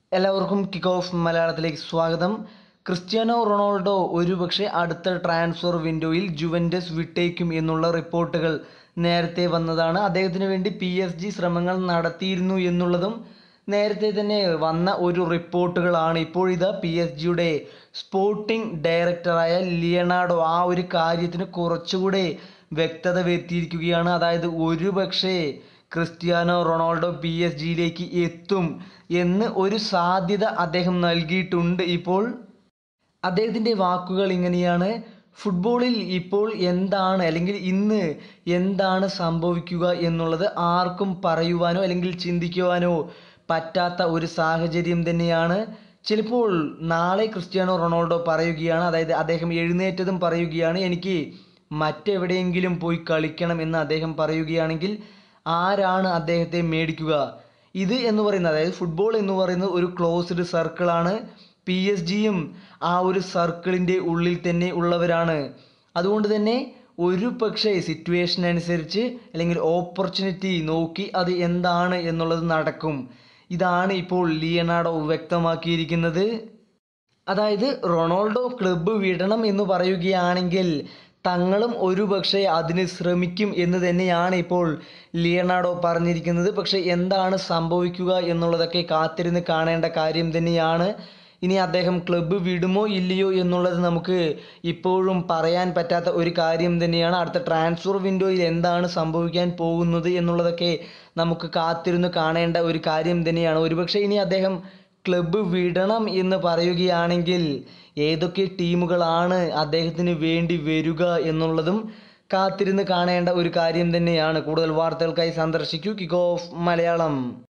എല്ലാവർക്കും kick off മലയാളത്തിലേക്ക് സ്വാഗതം ക്രിസ്ത്യാനോ റൊണാൾഡോ ഒരുപക്ഷെ അടുത്ത ട്രാൻസ്ഫർ വിൻഡോയിൽ ജുവൻറ്റസ് വിട്ടേക്കും എന്നുള്ള റിപ്പോർട്ടുകൾ നേരത്തെ വന്നതാണ് അദ്ദേഹത്തിന് വേണ്ടി പി എസ് ജി ശ്രമങ്ങൾ നടത്തിയിരുന്നു എന്നുള്ളതും നേരത്തെ തന്നെ വന്ന ഒരു റിപ്പോർട്ടുകളാണ് ഇപ്പോഴിതാ പി എസ് ജിയുടെ സ്പോർട്ടിംഗ് ഡയറക്ടറായ ലിയനാർഡോ ആ ഒരു കാര്യത്തിന് കുറച്ചുകൂടെ വ്യക്തത വരുത്തിയിരിക്കുകയാണ് അതായത് ഒരുപക്ഷെ ക്രിസ്ത്യാനോ റൊണാൾഡോ പി എസ് ജിയിലേക്ക് എത്തും എന്ന് ഒരു സാധ്യത അദ്ദേഹം നൽകിയിട്ടുണ്ട് ഇപ്പോൾ അദ്ദേഹത്തിൻ്റെ വാക്കുകൾ ഇങ്ങനെയാണ് ഫുട്ബോളിൽ ഇപ്പോൾ എന്താണ് അല്ലെങ്കിൽ ഇന്ന് എന്താണ് സംഭവിക്കുക എന്നുള്ളത് ആർക്കും പറയുവാനോ അല്ലെങ്കിൽ ചിന്തിക്കുവാനോ പറ്റാത്ത ഒരു സാഹചര്യം തന്നെയാണ് ചിലപ്പോൾ നാളെ ക്രിസ്ത്യാനോ റൊണാൾഡോ പറയുകയാണ് അതായത് അദ്ദേഹം എഴുന്നേറ്റതും പറയുകയാണ് എനിക്ക് മറ്റെവിടെയെങ്കിലും പോയി കളിക്കണം എന്ന് അദ്ദേഹം പറയുകയാണെങ്കിൽ ആരാണ് അദ്ദേഹത്തെ മേടിക്കുക ഇത് എന്ന് പറയുന്നത് അതായത് ഫുട്ബോൾ എന്ന് പറയുന്നത് ഒരു ക്ലോസ്ഡ് സർക്കിളാണ് പി എസ് ജിയും ആ ഒരു സർക്കിളിൻ്റെ ഉള്ളിൽ തന്നെ ഉള്ളവരാണ് അതുകൊണ്ട് തന്നെ ഒരു പക്ഷേ സിറ്റുവേഷൻ അനുസരിച്ച് അല്ലെങ്കിൽ ഓപ്പർച്യൂണിറ്റി നോക്കി അത് എന്താണ് എന്നുള്ളത് നടക്കും ഇതാണ് ഇപ്പോൾ ലിയനാർഡോ വ്യക്തമാക്കിയിരിക്കുന്നത് അതായത് റൊണാൾഡോ ക്ലബ്ബ് വിടണം എന്ന് പറയുകയാണെങ്കിൽ തങ്ങളും ഒരു പക്ഷേ അതിന് ശ്രമിക്കും എന്ന് തന്നെയാണ് ഇപ്പോൾ ലിയനാർഡോ പറഞ്ഞിരിക്കുന്നത് പക്ഷേ എന്താണ് സംഭവിക്കുക എന്നുള്ളതൊക്കെ കാത്തിരുന്ന് കാണേണ്ട കാര്യം തന്നെയാണ് ഇനി അദ്ദേഹം ക്ലബ്ബ് വിടുമോ ഇല്ലയോ എന്നുള്ളത് നമുക്ക് ഇപ്പോഴും പറയാൻ പറ്റാത്ത ഒരു കാര്യം തന്നെയാണ് അടുത്ത ട്രാൻസ്ഫർ വിൻഡോയിൽ എന്താണ് സംഭവിക്കാൻ പോകുന്നത് എന്നുള്ളതൊക്കെ നമുക്ക് കാത്തിരുന്ന് കാണേണ്ട ഒരു കാര്യം തന്നെയാണ് ഒരുപക്ഷെ ഇനി അദ്ദേഹം ക്ലബ്ബ് വിടണം എന്ന് പറയുകയാണെങ്കിൽ ഏതൊക്കെ ടീമുകളാണ് അദ്ദേഹത്തിന് വേണ്ടി വരിക എന്നുള്ളതും കാത്തിരുന്ന് കാണേണ്ട ഒരു കാര്യം തന്നെയാണ് കൂടുതൽ വാർത്തകൾക്കായി സന്ദർശിക്കൂ കിക്ക് ഓഫ് മലയാളം